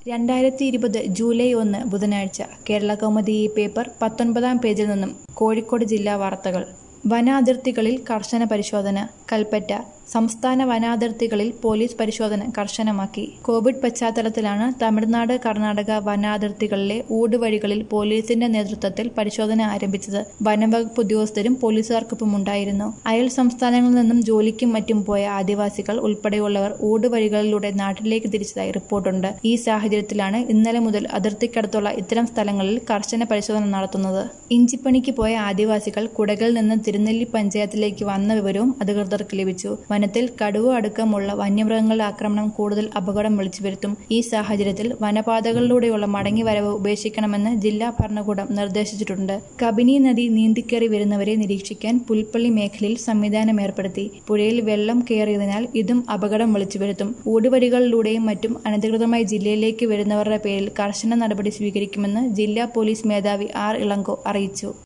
രണ്ടായിരത്തി ഇരുപത് ജൂലൈ ഒന്ന് ബുധനാഴ്ച കേരള കൗമുദി ഈ പേപ്പർ പത്തൊൻപതാം പേജിൽ നിന്നും കോഴിക്കോട് ജില്ലാ വാർത്തകൾ വനാതിർത്തികളിൽ കർശന പരിശോധന കൽപ്പറ്റ സംസ്ഥാന വനാതിർത്തികളിൽ പോലീസ് പരിശോധന കർശനമാക്കി കോവിഡ് പശ്ചാത്തലത്തിലാണ് തമിഴ്നാട് കർണാടക വനാതിർത്തികളിലെ ഊടുവഴികളിൽ പോലീസിന്റെ നേതൃത്വത്തിൽ പരിശോധന ആരംഭിച്ചത് വനംവകുപ്പ് ഉദ്യോഗസ്ഥരും പോലീസുകാർക്കൊപ്പം ഉണ്ടായിരുന്നു അയൽ സംസ്ഥാനങ്ങളിൽ നിന്നും ജോലിക്കും മറ്റും പോയ ആദിവാസികൾ ഉൾപ്പെടെയുള്ളവർ ഊടുവഴികളിലൂടെ നാട്ടിലേക്ക് തിരിച്ചതായി റിപ്പോർട്ടുണ്ട് ഈ സാഹചര്യത്തിലാണ് ഇന്നലെ മുതൽ അതിർത്തിക്കടുത്തുള്ള ഇത്തരം സ്ഥലങ്ങളിൽ കർശന പരിശോധന നടത്തുന്നത് ഇഞ്ചിപ്പണിക്ക് പോയ ആദിവാസികൾ കുടകിൽ നിന്ന് തിരുനെല്ലി പഞ്ചായത്തിലേക്ക് വന്ന വിവരവും അധികൃതർക്ക് ലഭിച്ചു വനത്തിൽ കടുവ അടക്കമുള്ള വന്യമൃഗങ്ങളുടെ ആക്രമണം കൂടുതൽ അപകടം വിളിച്ചു വരുത്തും ഈ സാഹചര്യത്തിൽ വനപാതകളിലൂടെയുള്ള മടങ്ങിവരവ് ഉപേക്ഷിക്കണമെന്ന് ജില്ലാ ഭരണകൂടം നിർദ്ദേശിച്ചിട്ടുണ്ട് കബിനി നദി നീന്തിക്കേറി വരുന്നവരെ നിരീക്ഷിക്കാൻ പുൽപ്പള്ളി മേഖലയിൽ സംവിധാനം ഏർപ്പെടുത്തി പുഴയിൽ വെള്ളം കയറിയതിനാൽ ഇതും അപകടം വിളിച്ചു വരുത്തും ഊടുവഴികളിലൂടെയും മറ്റും അനധികൃതമായി ജില്ലയിലേക്ക് വരുന്നവരുടെ പേരിൽ കർശന നടപടി സ്വീകരിക്കുമെന്ന് ജില്ലാ പോലീസ് മേധാവി ആർ ഇളങ്കോ അറിയിച്ചു